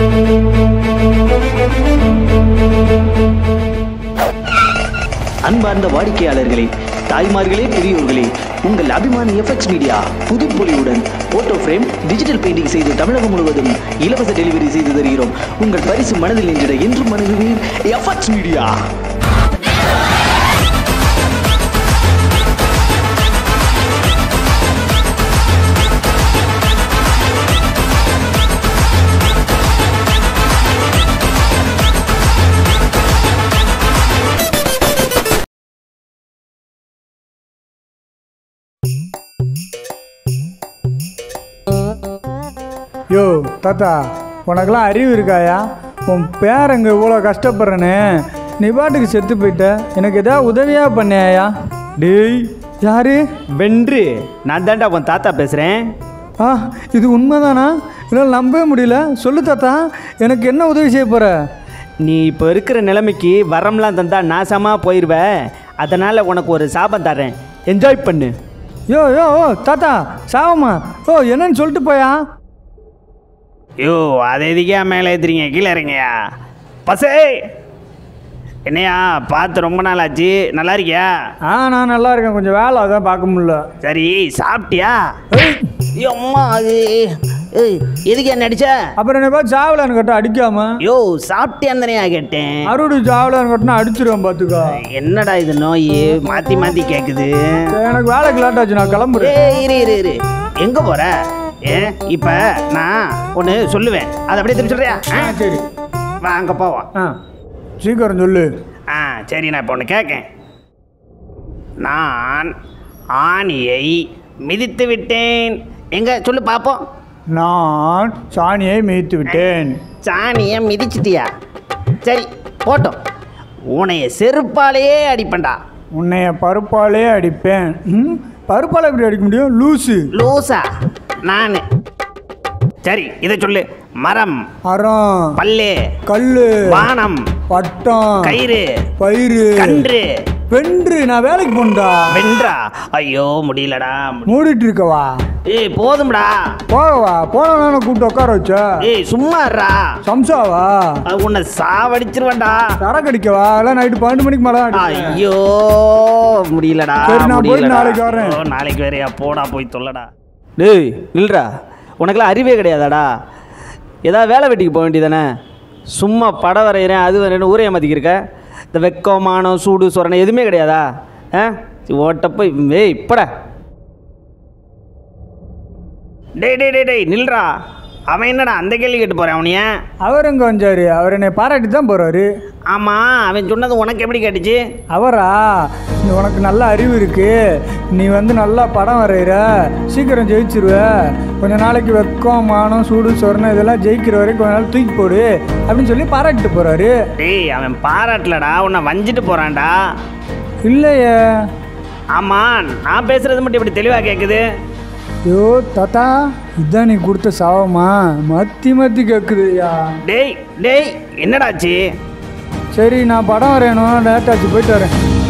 அன்பார்ந்த வாடிக்கையாளர்களே தாய்மார்களே பெரியோர்களே உங்கள் அபிமான எஃப்எக்ஸ் மீடியா புதுப்பொலிவுடன் போட்டோ ஃப்ரேம் டிஜிட்டல் பெயிண்டிங் செய்து தமிழகம் முழுவதும் இலவச டெலிவரி செய்து தருகிறோம் உங்கள் பரிசு மனதில் நின்றிட என்றும் மனதுவீர் எஃப்எக்ஸ் மீடியா யோ தாத்தா உனக்கெல்லாம் அறிவு இருக்காயா உன் பேரங்க இவ்வளோ கஷ்டப்படுறனே நீ பாட்டுக்கு செத்து போயிட்ட எனக்கு ஏதாவது உதவியாக பண்ணியாயா டேய் யாரு வென்று நான் தாண்டா உன் தாத்தா பேசுகிறேன் ஆ இது உண்மைதானா என்னால் நம்பவே முடியல சொல்லு தாத்தா எனக்கு என்ன உதவி செய்ய போகிற நீ இப்போ இருக்கிற நிலைமைக்கு வரம்லாம் தந்தா நாசமாக போயிடுவ அதனால் உனக்கு ஒரு சாபம் தரேன் என்ஜாய் பண்ணு யோ யோ ஓ தாத்தா சாவமா ஓ என்னன்னு சொல்லிட்டு போயா யோ அதை எதுக்கே மேலே ஏற்றுறீங்க கீழே இறங்கயா பசே என்னையா பார்த்து ரொம்ப நாள் ஆச்சு நல்லா இருக்கியா ஆ நான் நல்லா இருக்கேன் கொஞ்சம் வேலை அதான் பார்க்க முடியல சரி சாப்பிட்டியா ஏய், அம்மா அது ஏய் எதுக்கு என்ன அடிச்ச அப்புறம் என்ன பார்த்து சாவலான்னு கேட்டா அடிக்காம யோ சாப்பிட்டியான்னு தானே கேட்டேன் அறுவடை சாவலான்னு கேட்டா அடிச்சிருவேன் பார்த்துக்கோ என்னடா இது நோய் மாற்றி மாற்றி கேட்குது சரி, எனக்கு வேலைக்கு லேட் ஆச்சு நான் கிளம்புறேன் ஏய் இரு இரு இரு எங்க போற ஏ இப்ப நான் ஒன்று சொல்லுவேன் அதை அப்படியே திருப்பி சொல்றியா ஆ? ஆ சரி வா அங்க போவோம் ஆ சீக்கிரம் சொல்லு ஆ சரி நான் இப்போ ஒன்று கேட்கேன் நான் ஆணியை மிதித்து விட்டேன் எங்க சொல்லு பார்ப்போம் நான் சாணியை மேய்த்து விட்டேன் சாணியை மிதிச்சிட்டியா சரி போட்டோம் உன்னைய செருப்பாலேயே அடிப்பேன்டா உன்னைய பருப்பாலே அடிப்பேன் ம் பருப்பால் எப்படி அடிக்க முடியும் லூசு லூசா நான் சரி இதை சொல்லு மரம் அறம் பல்லு கல்லு வானம் பட்டம் கயிறு பயிறு கன்று வென்று நான் வேலைக்கு போண்டா வென்றா ஐயோ முடியலடா முடி- மூடிட்டு இருக்கவா ஏய் போதும்டா போகவா போன கூப்பிட்டு உட்கார வச்ச ஏய் சும்மா இருடா சம்சாவா அது உன்னை சாவடிச்சிருவேன்டா சரக்கு அடிக்கவா எல்லாம் நைட்டு பன்னெண்டு மணிக்கு மேலே ஐயோ முடியலடா சரி, நான் போயிட்டு முடியலடா. நாளைக்கு வரேன். ஓ, நாளைக்கு வேறையா போடா போய் தொல்லடா டேய் நில்றா உனக்கெல்லாம் அறிவே கிடையாதாடா ஏதாவது வேலை வெட்டிக்கு போக வேண்டியதானே சும்மா படம் வரைகிறேன் அது வரையணும் ஊரே ஏமாத்திக்கிருக்க இந்த வெக்கம் மானம் சூடு சொரணை எதுவுமே கிடையாதா ஆ ஓட்டப்போ ஏய் இப்படா டேய் டேய் டேய் டேய் நில்றா அவன் என்னடா அந்த கேள்வி கேட்டு போகிறான் அவனைய அவர் எங்கே வந்தாரு அவர் என்னை பாராட்டி தான் போகிறாரு ஆமாம் அவன் சொன்னது உனக்கு எப்படி கேட்டுச்சு அவரா நீ உனக்கு நல்ல அறிவு இருக்கு நீ வந்து நல்லா படம் வரைகிற சீக்கிரம் ஜெயிச்சிருவ கொஞ்ச நாளைக்கு வெக்கம் மானம் சூடு சொரணை இதெல்லாம் ஜெயிக்கிற வரைக்கும் கொஞ்ச நாள் தூக்கி போடு அப்படின்னு சொல்லி பாராட்டிட்டு போகிறாரு டேய் அவன் பாராட்டலடா உன்னை வஞ்சிட்டு போகிறான்டா இல்லையே ஆமாம் நான் பேசுறது மட்டும் இப்படி தெளிவாக கேட்குது ஐயோ தாத்தா இதான் நீ கொடுத்த சாவமா மத்தி மத்தி கேட்குதுயா டேய் டேய் என்னடாச்சு சரி நான் படம் வரையணும் லேட்டாச்சு போயிட்டு வரேன்